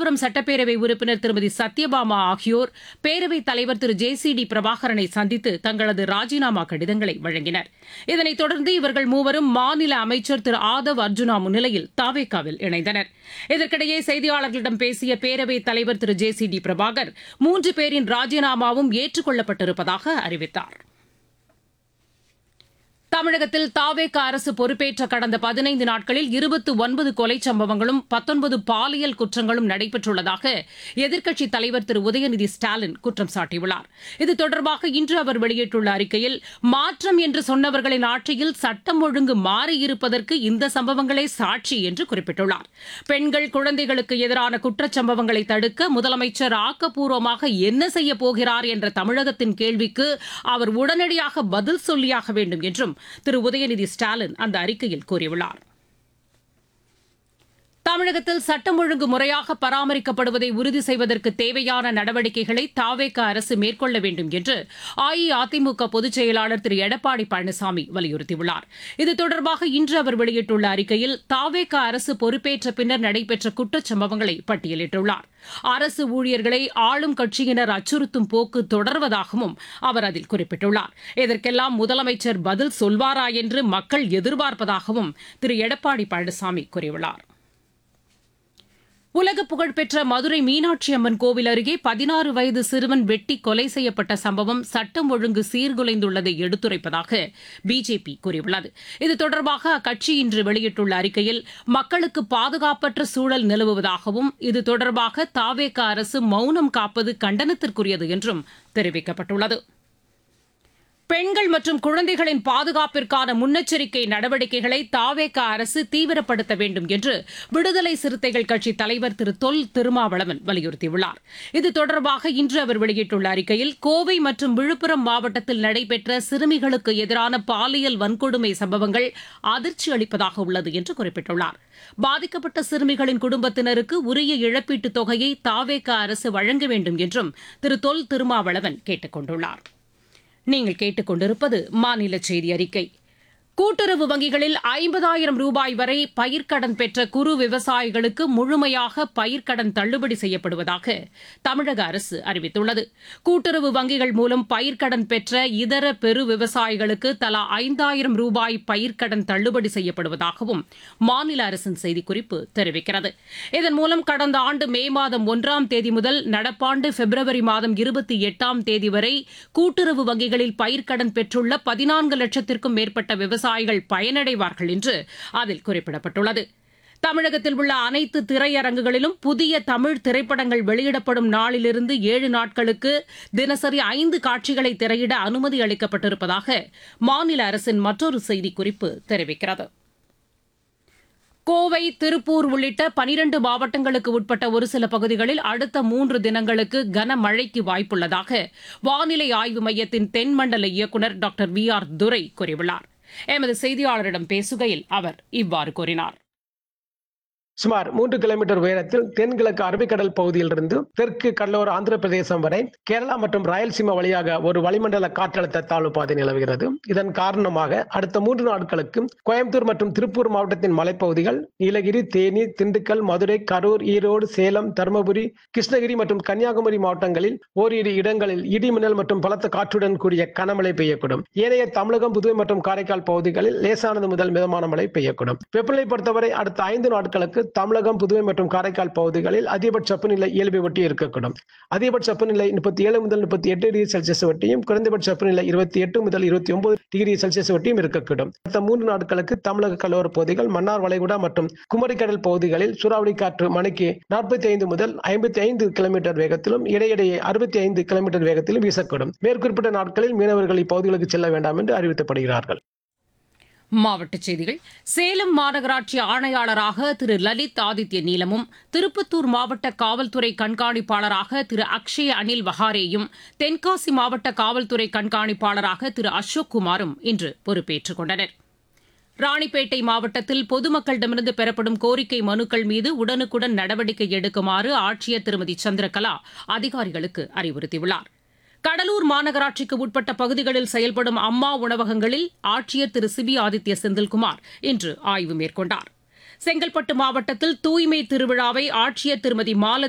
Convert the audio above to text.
தாராபுரம் சட்டப்பேரவை உறுப்பினர் திருமதி சத்யபாமா ஆகியோர் பேரவைத் தலைவர் திரு ஜே சி டி பிரபாகரனை சந்தித்து தங்களது ராஜினாமா கடிதங்களை வழங்கினர் இதனைத் தொடர்ந்து இவர்கள் மூவரும் மாநில அமைச்சர் திரு ஆதவ் அர்ஜுனா முன்னிலையில் தாவேக்காவில் இணைந்தனர் இதற்கிடையே செய்தியாளர்களிடம் பேசிய பேரவைத் தலைவர் Thiru J C D Prabhakar மூன்று பேரின் ராஜினாமாவும் ஏற்றுக்கொள்ளப்பட்டிருப்பதாக அறிவித்தார் தமிழகத்தில் தாவேக அரசு பொறுப்பேற்ற கடந்த பதினைந்து நாட்களில் இருபத்து ஒன்பது கொலை சம்பவங்களும் பத்தொன்பது பாலியல் குற்றங்களும் நடைபெற்றுள்ளதாக எதிர்க்கட்சித் தலைவர் திரு உதயநிதி ஸ்டாலின் குற்றம் சாட்டியுள்ளார் இது தொடர்பாக இன்று அவர் வெளியிட்டுள்ள அறிக்கையில் மாற்றம் என்று சொன்னவர்களின் ஆட்சியில் சட்டம் ஒழுங்கு மாறியிருப்பதற்கு இந்த சம்பவங்களே சாட்சி என்று குறிப்பிட்டுள்ளார் பெண்கள் குழந்தைகளுக்கு எதிரான குற்றச்சம்பவங்களை தடுக்க முதலமைச்சர் ஆக்கப்பூர்வமாக என்ன செய்யப் போகிறார் என்ற தமிழகத்தின் கேள்விக்கு அவர் உடனடியாக பதில் சொல்லியாக வேண்டும் என்றும் திரு உதயநிதி ஸ்டாலின் அந்த அறிக்கையில் கூறியுள்ளார் தமிழகத்தில் சட்டம் ஒழுங்கு முறையாக பராமரிக்கப்படுவதை உறுதி செய்வதற்கு தேவையான நடவடிக்கைகளை தாவேக அரசு மேற்கொள்ள வேண்டும் என்று அஇஅதிமுக பொதுச் செயலாளர் திரு எடப்பாடி பழனிசாமி வலியுறுத்தியுள்ளார் இது தொடர்பாக இன்று அவர் வெளியிட்டுள்ள அறிக்கையில் தாவேக அரசு பொறுப்பேற்ற பின்னர் நடைபெற்ற குற்றச்சம்பவங்களை பட்டியலிட்டுள்ளார் அரசு ஊழியர்களை ஆளும் கட்சியினர் அச்சுறுத்தும் போக்கு தொடர்வதாகவும் அவர் அதில் குறிப்பிட்டுள்ளார் இதற்கெல்லாம் முதலமைச்சர் பதில் சொல்வாரா என்று மக்கள் எதிர்பார்ப்பதாகவும் திரு எடப்பாடி பழனிசாமி கூறியுள்ளார் உலக புகழ்பெற்ற மதுரை மீனாட்சி அம்மன் கோவில் அருகே பதினாறு வயது சிறுவன் வெட்டி கொலை செய்யப்பட்ட சம்பவம் சட்டம் ஒழுங்கு சீர்குலைந்துள்ளதை எடுத்துரைப்பதாக பிஜேபி கூறியுள்ளது இது தொடர்பாக அக்கட்சி இன்று வெளியிட்டுள்ள அறிக்கையில் மக்களுக்கு பாதுகாப்பற்ற சூழல் நிலவுவதாகவும் இது தொடர்பாக தாவேக அரசு மௌனம் காப்பது கண்டனத்திற்குரியது என்றும் தெரிவிக்கப்பட்டுள்ளது பெண்கள் மற்றும் குழந்தைகளின் பாதுகாப்பிற்கான முன்னெச்சரிக்கை நடவடிக்கைகளை தாவேக அரசு தீவிரப்படுத்த வேண்டும் என்று விடுதலை சிறுத்தைகள் கட்சித் தலைவர் திரு தொல் திருமாவளவன் வலியுறுத்தியுள்ளார் இது தொடர்பாக இன்று அவர் வெளியிட்டுள்ள அறிக்கையில் கோவை மற்றும் விழுப்புரம் மாவட்டத்தில் நடைபெற்ற சிறுமிகளுக்கு எதிரான பாலியல் வன்கொடுமை சம்பவங்கள் அதிர்ச்சி அளிப்பதாக உள்ளது என்று குறிப்பிட்டுள்ளார் பாதிக்கப்பட்ட சிறுமிகளின் குடும்பத்தினருக்கு உரிய இழப்பீட்டுத் தொகையை தாவேக அரசு வழங்க வேண்டும் என்றும் திரு தொல் திருமாவளவன் கேட்டுக் கொண்டுள்ளார் நீங்கள் கேட்டுக்கொண்டிருப்பது மாநில செய்தி அறிக்கை கூட்டுறவு வங்கிகளில் ஐம்பதாயிரம் ரூபாய் வரை பயிர்க்கடன் பெற்ற குறு விவசாயிகளுக்கு முழுமையாக பயிர்க்கடன் தள்ளுபடி செய்யப்படுவதாக தமிழக அரசு அறிவித்துள்ளது கூட்டுறவு வங்கிகள் மூலம் பயிர்க்கடன் பெற்ற இதர பெரு விவசாயிகளுக்கு தலா ஐந்தாயிரம் ரூபாய் பயிர்க்கடன் தள்ளுபடி செய்யப்படுவதாகவும் மாநில அரசின் செய்திக்குறிப்பு தெரிவிக்கிறது இதன் மூலம் கடந்த ஆண்டு மே மாதம் ஒன்றாம் தேதி முதல் நடப்பாண்டு பிப்ரவரி மாதம் இருபத்தி எட்டாம் தேதி வரை கூட்டுறவு வங்கிகளில் பயிர்க்கடன் பெற்றுள்ள பதினான்கு லட்சத்திற்கும் மேற்பட்ட விவசாயிகள் பயனடைவார்கள் என்று அதில் குறிப்பிடப்பட்டுள்ளது தமிழகத்தில் உள்ள அனைத்து திரையரங்குகளிலும் புதிய தமிழ் திரைப்படங்கள் வெளியிடப்படும் நாளிலிருந்து ஏழு நாட்களுக்கு தினசரி ஐந்து காட்சிகளை திரையிட அனுமதி அளிக்கப்பட்டிருப்பதாக மாநில அரசின் மற்றொரு செய்திக்குறிப்பு தெரிவிக்கிறது கோவை திருப்பூர் உள்ளிட்ட பனிரண்டு மாவட்டங்களுக்கு உட்பட்ட ஒரு சில பகுதிகளில் அடுத்த மூன்று தினங்களுக்கு கனமழைக்கு வாய்ப்புள்ளதாக வானிலை ஆய்வு மையத்தின் தென்மண்டல இயக்குநர் டாக்டர் வி ஆர் துரை கூறியுள்ளார் எமது செய்தியாளரிடம் பேசுகையில் அவர் இவ்வாறு கூறினார் சுமார் மூன்று கிலோமீட்டர் உயரத்தில் தென்கிழக்கு அரபிக்கடல் பகுதியிலிருந்து தெற்கு கடலோர ஆந்திர பிரதேசம் வரை கேரளா மற்றும் ராயல்சீமா வழியாக ஒரு வளிமண்டல காற்றழுத்த தாழ்வு பாதை நிலவுகிறது இதன் காரணமாக அடுத்த மூன்று நாட்களுக்கு கோயம்புத்தூர் மற்றும் திருப்பூர் மாவட்டத்தின் மலைப்பகுதிகள் நீலகிரி தேனி திண்டுக்கல் மதுரை கரூர் ஈரோடு சேலம் தருமபுரி கிருஷ்ணகிரி மற்றும் கன்னியாகுமரி மாவட்டங்களில் ஓரிரு இடங்களில் இடி மின்னல் மற்றும் பலத்த காற்றுடன் கூடிய கனமழை பெய்யக்கூடும் ஏனைய தமிழகம் புதுவை மற்றும் காரைக்கால் பகுதிகளில் லேசானது முதல் மிதமான மழை பெய்யக்கூடும் வெப்பநிலை பொறுத்தவரை அடுத்த ஐந்து நாட்களுக்கு தமிழகம் புதுவை மற்றும் காரைக்கால் பகுதிகளில் அதிகபட்ச வெப்பநிலை இயல்பை ஒட்டி இருக்கக்கூடும் அதிகபட்ச வெப்பநிலை முப்பத்தி ஏழு முதல் முப்பத்தி எட்டு டிகிரி செல்சியஸ் வட்டியும் குறைந்தபட்ச வெப்பநிலை இருபத்தி எட்டு முதல் இருபத்தி ஒன்பது டிகிரி செல்சியஸ் வட்டியும் இருக்கக்கூடும் அடுத்த மூன்று நாட்களுக்கு தமிழக கடலோர பகுதிகள் மன்னார் வளைகுடா மற்றும் குமரிக்கடல் பகுதிகளில் சூறாவளி காற்று மணிக்கு நாற்பத்தி ஐந்து முதல் ஐம்பத்தி ஐந்து கிலோமீட்டர் வேகத்திலும் இடையிடையே அறுபத்தி ஐந்து கிலோமீட்டர் வேகத்திலும் வீசக்கூடும் மேற்குறிப்பிட்ட நாட்களில் மீனவர்கள் இப்பகுதிகளுக்கு செல்ல வேண்டாம் என்று அறிவிக்கப்படுகிறார்கள் மாவட்டச் செய்திகள் சேலம் மாநகராட்சி ஆணையாளராக திரு லலித் ஆதித்ய நீலமும் திருப்பத்தூர் மாவட்ட காவல்துறை கண்காணிப்பாளராக திரு அக்ஷய அனில் வஹாரேயும் தென்காசி மாவட்ட காவல்துறை கண்காணிப்பாளராக திரு அசோக் குமாரும் இன்று பொறுப்பேற்றுக் கொண்டனர் ராணிப்பேட்டை மாவட்டத்தில் பொதுமக்களிடமிருந்து பெறப்படும் கோரிக்கை மனுக்கள் மீது உடனுக்குடன் நடவடிக்கை எடுக்குமாறு ஆட்சியர் திருமதி சந்திரகலா அதிகாரிகளுக்கு அறிவுறுத்தியுள்ளார் கடலூர் மாநகராட்சிக்கு உட்பட்ட பகுதிகளில் செயல்படும் அம்மா உணவகங்களில் ஆட்சியர் திரு சிபி ஆதித்ய செந்தில்குமார் இன்று ஆய்வு மேற்கொண்டார் செங்கல்பட்டு மாவட்டத்தில் தூய்மை திருவிழாவை ஆட்சியர் திருமதி மாலதி